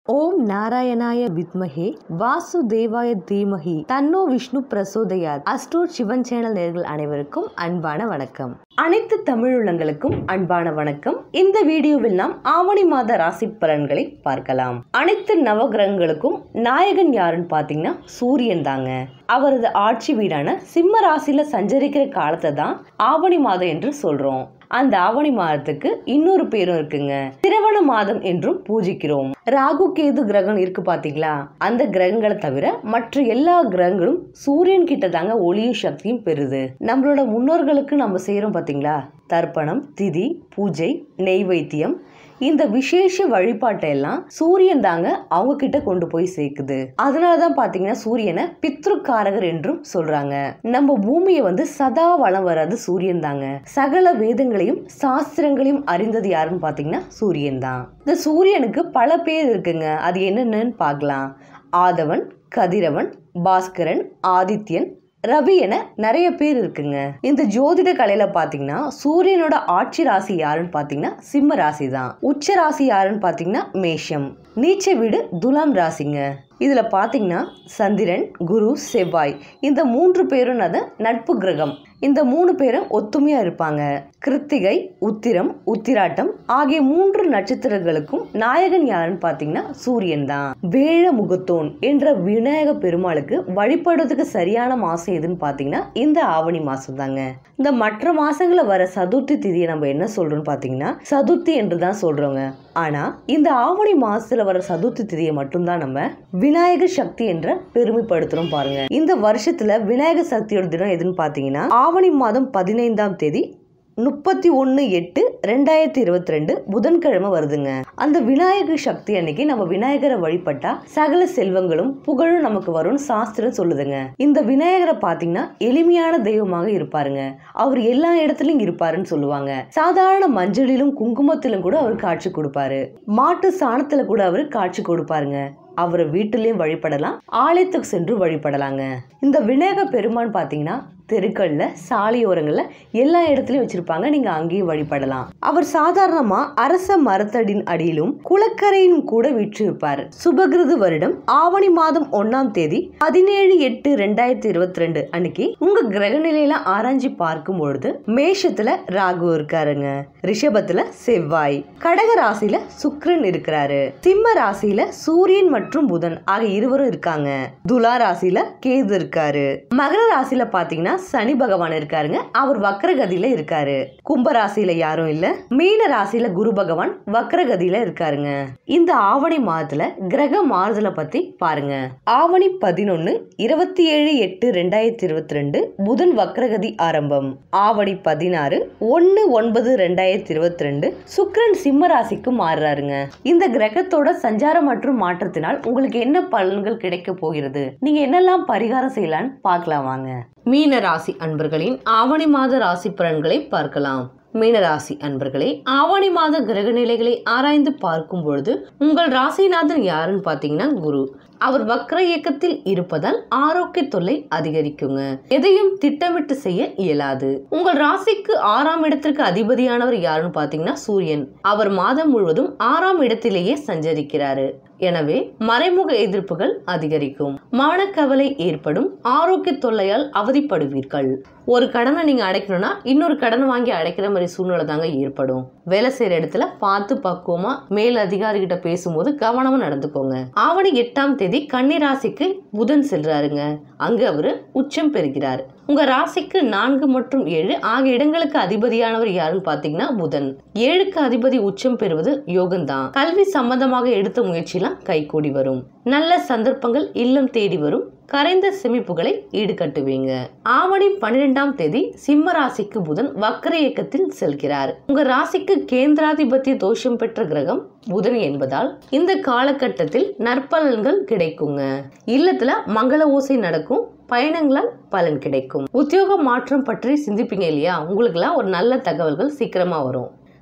ஓம் நாராயணாய வித்மஹே வாசுதேவாய தீமஹி தன்னோ விஷ்ணு பிரசோதயாத் அஸ்ட்ரோட் சிவன் சேனல் நேர்கள் அனைவருக்கும் அன்பான வணக்கம் அனைத்து தமிழுள்ளங்களுக்கும் அன்பான வணக்கம் இந்த வீடியோவில் நாம் ஆவணி மாத ராசி பலன்களை பார்க்கலாம் அனைத்து நவகிரகங்களுக்கும் நாயகன் யாருன்னு பார்த்தீங்கன்னா சூரியன் தாங்க அவரது ஆட்சி வீடான சிம்ம ராசியில சஞ்சரிக்கிற காலத்தை தான் ஆவணி மாதம் என்று சொல்றோம் அந்த ஆவணி மாதத்துக்கு இன்னொரு பேரும் இருக்குங்க திரவண மாதம் என்றும் பூஜிக்கிறோம் ராகு கேது கிரகம் இருக்கு பாத்தீங்களா அந்த கிரகங்களை தவிர மற்ற எல்லா கிரகங்களும் சூரியன் கிட்ட தாங்க ஒளியும் சக்தியும் பெறுது நம்மளோட முன்னோர்களுக்கு நம்ம செய்யறோம் பாத்தீங்களா தர்ப்பணம் திதி பூஜை நெய்வேத்தியம் இந்த விசேஷ வழிபாட்டை எல்லாம் சூரியன் தாங்க அவங்க கிட்ட கொண்டு போய் சேர்க்குது அதனாலதான் பாத்தீங்கன்னா சூரியனை பித்ருக்காரகர் என்றும் சொல்றாங்க நம்ம பூமியை வந்து சதா வளம் வராது சூரியன் தாங்க சகல வேதங்களையும் சாஸ்திரங்களையும் அறிந்தது யாருன்னு பாத்தீங்கன்னா சூரியன் தான் இந்த சூரியனுக்கு பல பேர் இருக்குங்க அது என்னென்னு பார்க்கலாம் ஆதவன் கதிரவன் பாஸ்கரன் ஆதித்யன் ரவி என நிறைய பேர் இருக்குங்க இந்த ஜோதிட கலையில பாத்தீங்கன்னா சூரியனோட ஆட்சி ராசி யாருன்னு பாத்தீங்கன்னா சிம்ம ராசி தான் உச்ச ராசி யாருன்னு பாத்தீங்கன்னா மேஷம் நீச்ச வீடு துலாம் ராசிங்க இதுல பாத்தீங்கன்னா சந்திரன் குரு செவ்வாய் இந்த மூன்று பேரும் அது நட்பு கிரகம் இந்த மூணு பேரும் ஒத்துமையா இருப்பாங்க கிருத்திகை உத்திரம் உத்திராட்டம் ஆகிய மூன்று நட்சத்திரங்களுக்கும் நாயகன் யாருன்னு பாத்தீங்கன்னா சூரியன் தான் வேழ முகத்தோன் என்ற விநாயக பெருமாளுக்கு வழிபடுறதுக்கு சரியான மாசம் எதுன்னு பாத்தீங்கன்னா இந்த ஆவணி மாசம் தாங்க இந்த மற்ற மாசங்கள வர சதுர்த்தி திதியை நம்ம என்ன சொல்றோம்னு பாத்தீங்கன்னா சதுர்த்தி என்று தான் சொல்றோங்க ஆனா இந்த ஆவணி மாசத்துல வர சதுர்த்தி திதியை மட்டும்தான் நம்ம விநாயகர் சக்தி என்ற பெருமைப்படுத்துறோம் பாருங்க இந்த வருஷத்துல விநாயகர் சக்தியோட தினம் எதுன்னு பாத்தீங்கன்னா ஆவணி மாதம் பதினைந்தாம் தேதி முப்பத்தி ஒன்று எட்டு ரெண்டாயிரத்தி இருபத்தி ரெண்டு புதன்கிழமை வருதுங்க அந்த விநாயகர் சக்தி அன்னைக்கு நம்ம விநாயகரை வழிபட்டா சகல செல்வங்களும் புகழும் நமக்கு வரும்னு சாஸ்திரம் சொல்லுதுங்க இந்த விநாயகரை பாத்தீங்கன்னா எளிமையான தெய்வமாக இருப்பாருங்க அவர் எல்லா இடத்துலயும் இருப்பாருன்னு சொல்லுவாங்க சாதாரண மஞ்சளிலும் குங்குமத்திலும் கூட அவர் காட்சி கொடுப்பாரு மாட்டு சாணத்துல கூட அவர் காட்சி கொடுப்பாருங்க அவரை வீட்டிலையும் வழிபடலாம் ஆலயத்துக்கு சென்று வழிபடலாங்க இந்த விநாயக பெருமான் பாத்தீங்கன்னா தெருக்கள்ல சாலையோரங்கள்ல எல்லா இடத்துலயும் வச்சிருப்பாங்க நீங்க அங்கேயும் வழிபடலாம் அவர் சாதாரணமா அரச மரத்தடின் அடியிலும் குளக்கரையிலும் கூட விற்றிருப்பார் சுபகிருது வருடம் ஆவணி மாதம் ஒன்னாம் தேதி பதினேழு எட்டு ரெண்டாயிரத்தி இருபத்தி ரெண்டு அன்னைக்கு உங்க கிரக நிலையில ஆராய்ச்சி பார்க்கும் பொழுது மேஷத்துல ராகு இருக்காருங்க ரிஷபத்துல செவ்வாய் கடக ராசியில சுக்கிரன் இருக்கிறாரு சிம்ம ராசியில சூரியன் மற்றும் புதன் ஆகிய இருவரும் இருக்காங்க துலா ராசியில கேது இருக்காரு மகர ராசியில பாத்தீங்கன்னா சனி பகவான் இருக்காருங்க அவர் வக்ரகதியில இருக்காரு கும்ப ராசியில யாரும் இல்ல மீன ராசியில குரு பகவான் வக்ரகதியில இருக்காருங்க இந்த ஆவணி மாதத்துல கிரக மாறுதலை பத்தி பாருங்க ஆவணி பதினொன்னு இருபத்தி ஏழு எட்டு ரெண்டாயிரத்தி இருபத்தி ரெண்டு புதன் வக்ரகதி ஆரம்பம் ஆவணி பதினாறு ஒன்னு ஒன்பது ரெண்டாயிரத்தி இருபத்தி ரெண்டு சுக்கிரன் சிம்ம ராசிக்கு மாறுறாருங்க இந்த கிரகத்தோட சஞ்சாரம் மற்றும் மாற்றத்தினால் உங்களுக்கு என்ன பலன்கள் கிடைக்க போகிறது நீங்க என்னெல்லாம் பரிகாரம் செய்யலான்னு பார்க்கலாம் வாங்க மீன ராசி அன்பர்களின் ஆவணி மாத ராசி பலன்களை பார்க்கலாம் மீனராசி அன்பர்களே ஆவணி மாத கிரக நிலைகளை ஆராய்ந்து பார்க்கும் பொழுது உங்கள் ராசிநாதன் யாருன்னு பார்த்தீங்கன்னா குரு அவர் வக்ர இயக்கத்தில் இருப்பதால் ஆரோக்கிய தொல்லை அதிகரிக்குங்க எதையும் திட்டமிட்டு செய்ய இயலாது உங்கள் ராசிக்கு ஆறாம் இடத்திற்கு அதிபதியானவர் யாருன்னு பார்த்தீங்கன்னா சூரியன் அவர் மாதம் முழுவதும் ஆறாம் இடத்திலேயே சஞ்சரிக்கிறாரு எனவே மறைமுக எதிர்ப்புகள் அதிகரிக்கும் மனக்கவலை ஏற்படும் ஆரோக்கிய தொல்லையால் அவதிப்படுவீர்கள் ஒரு கடனை நீங்க அடைக்கணும்னா இன்னொரு கடன் வாங்கி அடைக்கிற மாதிரி சூழ்நிலை தாங்க ஏற்படும் வேலை செய்யற இடத்துல பார்த்து பக்குவமா மேல் அதிகாரி கிட்ட பேசும்போது கவனமா நடந்துக்கோங்க ஆவணி எட்டாம் தேதி கன்னி ராசிக்கு புதன் செல்றாருங்க அங்கு அவரு உச்சம் பெறுகிறார் உங்க ராசிக்கு நான்கு மற்றும் ஏழு ஆகிய இடங்களுக்கு அதிபதியானவர் யாருன்னு பாத்தீங்கன்னா புதன் ஏழுக்கு அதிபதி உச்சம் பெறுவது யோகம்தான் கல்வி சம்பந்தமாக எடுத்த முயற்சியெல்லாம் கைகூடி வரும் நல்ல சந்தர்ப்பங்கள் இல்லம் தேடி வரும் கரைந்த செமிப்புகளை ஈடுகட்டுவீங்க ஆவணி பன்னிரெண்டாம் தேதி சிம்ம ராசிக்கு புதன் வக்கர இயக்கத்தில் செல்கிறார் உங்க ராசிக்கு கேந்திராதிபத்திய தோஷம் பெற்ற கிரகம் புதன் என்பதால் இந்த காலகட்டத்தில் நற்பலன்கள் கிடைக்குங்க இல்லத்துல மங்கள ஓசை நடக்கும் பயணங்களால் பலன் கிடைக்கும் உத்தியோக மாற்றம் பற்றி சிந்திப்பீங்க இல்லையா உங்களுக்குலாம் ஒரு நல்ல தகவல்கள் சீக்கிரமா வரும்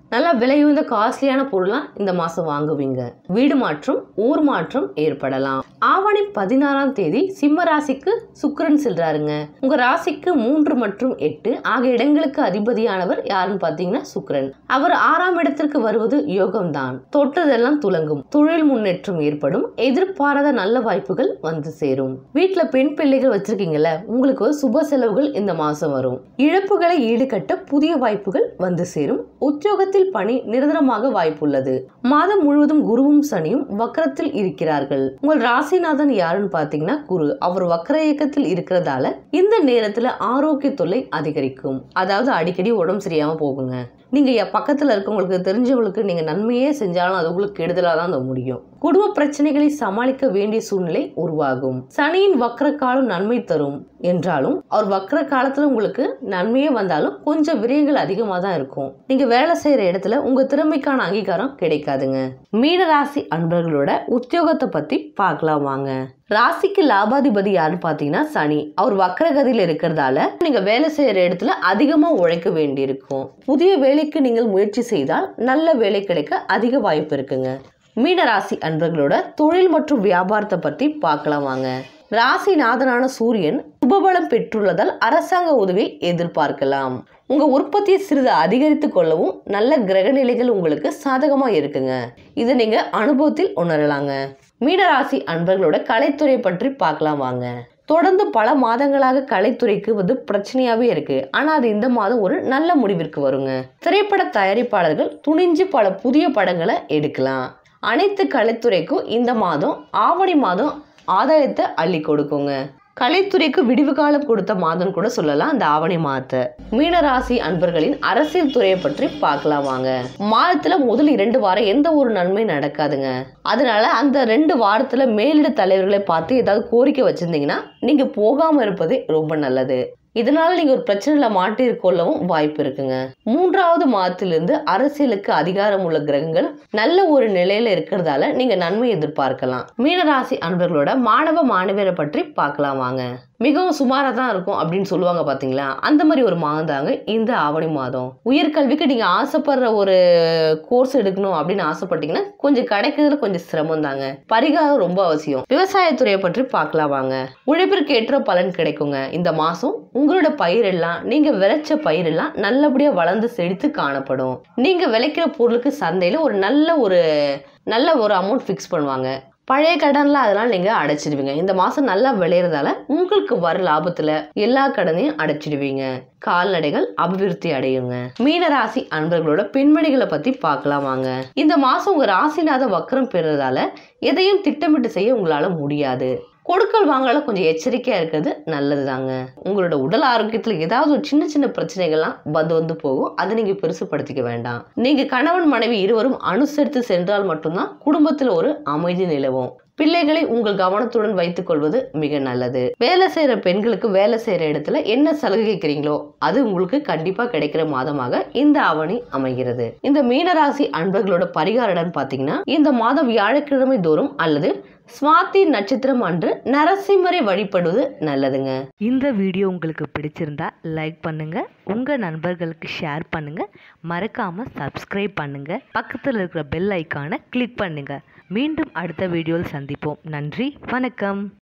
நல்லா விலையுந்த காஸ்ட்லியான பொருளாக இந்த மாதம் வாங்குவீங்க வீடு மாற்றம் ஊர் மாற்றம் ஏற்படலாம் ஆவணி பதினாறாம் தேதி சிம்ம ராசிக்கு சுக்கிரன் செல்றாருங்க உங்க ராசிக்கு மூன்று மற்றும் எட்டு ஆகிய இடங்களுக்கு அதிபதியானவர் யாருன்னு பார்த்தீங்கன்னா சுக்கிரன் அவர் ஆறாம் இடத்திற்கு வருவது யோகம்தான் தொட்டதெல்லாம் துலங்கும் தொழில் முன்னேற்றம் ஏற்படும் எதிர்பாராத நல்ல வாய்ப்புகள் வந்து சேரும் வீட்டில் பெண் பிள்ளைகள் வச்சிருக்கீங்கல்ல உங்களுக்கு ஒரு சுப செலவுகள் இந்த மாசம் வரும் இழப்புகளை ஈடுகட்ட புதிய வாய்ப்புகள் வந்து சேரும் உத்தியோகத்தில் பணி நிரந்தரமாக வாய்ப்புள்ளது மாதம் முழுவதும் குருவும் சனியும் வக்கரத்தில் இருக்கிறார்கள் உங்கள் ராசிநாதன் யாருன்னு பார்த்தீங்கன்னா குரு அவர் வக்கர இயக்கத்தில் இருக்கிறதால இந்த நேரத்துல ஆரோக்கிய தொல்லை அதிகரிக்கும் அதாவது அடிக்கடி உடம்பு சரியாம போகுங்க நீங்க எ- பக்கத்துல இருக்கவங்களுக்கு தெரிஞ்சவங்களுக்கு நீங்க நன்மையே செஞ்சாலும் அது உங்களுக்கு கெடுதலாக தான் அது முடியும் குடும்ப பிரச்சனைகளை சமாளிக்க வேண்டிய சூழ்நிலை உருவாகும் சனியின் வக்கர காலம் நன்மை தரும் என்றாலும் அவர் வக்கர காலத்துல உங்களுக்கு நன்மையே வந்தாலும் கொஞ்சம் விரயங்கள் அதிகமாக தான் இருக்கும் நீங்க வேலை செய்யற இடத்துல உங்க திறமைக்கான அங்கீகாரம் கிடைக்காதுங்க மீனராசி அன்பர்களோட உத்தியோகத்தை பத்தி பார்க்கலாம் வாங்க ராசிக்கு லாபாதிபதி யாருன்னு பார்த்தீங்கன்னா சனி அவர் வக்கரகதியில் இருக்கிறதால நீங்க வேலை செய்யற இடத்துல அதிகமா உழைக்க வேண்டியிருக்கும் புதிய வேலைக்கு நீங்கள் முயற்சி செய்தால் நல்ல வேலை கிடைக்க அதிக வாய்ப்பு இருக்குங்க மீனராசி அன்பர்களோட தொழில் மற்றும் வியாபாரத்தை பத்தி பார்க்கலாம் வாங்க ராசிநாதனான சூரியன் சுபபலம் பெற்றுள்ளதால் அரசாங்க உதவி எதிர்பார்க்கலாம் உங்க உற்பத்தியை சிறிது அதிகரித்து கொள்ளவும் நல்ல கிரக நிலைகள் உங்களுக்கு சாதகமா இருக்குங்க இதை நீங்க அனுபவத்தில் உணரலாங்க மீனராசி அன்பர்களோட கலைத்துறை பற்றி பார்க்கலாம் வாங்க தொடர்ந்து பல மாதங்களாக கலைத்துறைக்கு வந்து பிரச்சனையாவே இருக்கு ஆனா அது இந்த மாதம் ஒரு நல்ல முடிவிற்கு வருங்க திரைப்பட தயாரிப்பாளர்கள் துணிஞ்சு பல புதிய படங்களை எடுக்கலாம் அனைத்து கலைத்துறைக்கும் இந்த மாதம் ஆவணி மாதம் ஆதாயத்தை அள்ளி கொடுக்குங்க கலைத்துறைக்கு விடிவு காலம் கொடுத்த மாதம் கூட சொல்லலாம் அந்த ஆவணி மாதத்தை மீனராசி அன்பர்களின் அரசியல் துறையை பற்றி பார்க்கலாம் வாங்க மாதத்துல முதல் இரண்டு வாரம் எந்த ஒரு நன்மை நடக்காதுங்க அதனால அந்த ரெண்டு வாரத்துல மேலிட தலைவர்களை பார்த்து ஏதாவது கோரிக்கை வச்சிருந்தீங்கன்னா நீங்க போகாம இருப்பதே ரொம்ப நல்லது இதனால நீங்க ஒரு பிரச்சனையில மாட்டிருக்கொள்ளவும் வாய்ப்பு இருக்குங்க மூன்றாவது மாதத்திலிருந்து அரசியலுக்கு அதிகாரம் உள்ள கிரகங்கள் நல்ல ஒரு நிலையில இருக்கிறதால நீங்க நன்மை எதிர்பார்க்கலாம் மீனராசி அன்பர்களோட மாணவ மாணவியரை பற்றி பார்க்கலாம் வாங்க மிகவும் சுமாராக தான் இருக்கும் அப்படின்னு சொல்லுவாங்க பார்த்தீங்களா அந்த மாதிரி ஒரு மாதம் தாங்க இந்த ஆவணி மாதம் உயர்கல்விக்கு நீங்கள் ஆசைப்படுற ஒரு கோர்ஸ் எடுக்கணும் அப்படின்னு ஆசைப்பட்டீங்கன்னா கொஞ்சம் கிடைக்கிறதுல கொஞ்சம் சிரமம் தாங்க பரிகாரம் ரொம்ப அவசியம் விவசாயத்துறையை பற்றி பார்க்கலாம் வாங்க உழைப்பிற்கு ஏற்ற பலன் கிடைக்குங்க இந்த மாதம் உங்களோட பயிரெல்லாம் நீங்கள் விளைச்ச பயிரெல்லாம் நல்லபடியாக வளர்ந்து செழித்து காணப்படும் நீங்கள் விளைக்கிற பொருளுக்கு சந்தையில் ஒரு நல்ல ஒரு நல்ல ஒரு அமௌண்ட் ஃபிக்ஸ் பண்ணுவாங்க பழைய கடன்ல அதெல்லாம் நீங்க அடைச்சிடுவீங்க இந்த மாசம் நல்லா விளையிறதால உங்களுக்கு வர லாபத்துல எல்லா கடனையும் அடைச்சிடுவீங்க கால்நடைகள் அபிவிருத்தி அடையுங்க மீனராசி அன்பர்களோட பெண்மணிகளை பத்தி பார்க்கலாம் வாங்க இந்த மாசம் உங்க ராசிநாத வக்கரம் பெறுறதால எதையும் திட்டமிட்டு செய்ய உங்களால முடியாது கொடுக்கல் வாங்கல கொஞ்சம் எச்சரிக்கையா இருக்கிறது நல்லதுதாங்க உங்களோட உடல் ஆரோக்கியத்துல ஏதாவது ஒரு சின்ன சின்ன பிரச்சனைகள்லாம் வந்து வந்து போகும் அதை நீங்க பெருசுப்படுத்திக்க வேண்டாம் நீங்க கணவன் மனைவி இருவரும் அனுசரித்து சென்றால் மட்டும்தான் குடும்பத்துல ஒரு அமைதி நிலவும் பிள்ளைகளை உங்கள் கவனத்துடன் வைத்துக் கொள்வது மிக நல்லது வேலை செய்யற பெண்களுக்கு வேலை செய்யற இடத்துல என்ன சலுகை கேட்கிறீங்களோ அது உங்களுக்கு கண்டிப்பா கிடைக்கிற மாதமாக இந்த ஆவணி அமைகிறது இந்த மீனராசி அன்பர்களோட பரிகாரம் பாத்தீங்கன்னா இந்த மாதம் வியாழக்கிழமை தோறும் அல்லது சுவாதி நட்சத்திரம் அன்று நரசிம்மரை வழிபடுவது நல்லதுங்க இந்த வீடியோ உங்களுக்கு பிடிச்சிருந்தா லைக் பண்ணுங்க உங்க நண்பர்களுக்கு ஷேர் பண்ணுங்க மறக்காம சப்ஸ்கிரைப் பண்ணுங்க பக்கத்தில் இருக்கிற பெல் ஐக்கானை கிளிக் பண்ணுங்க மீண்டும் அடுத்த வீடியோவில் சந்திப்போம் நன்றி வணக்கம்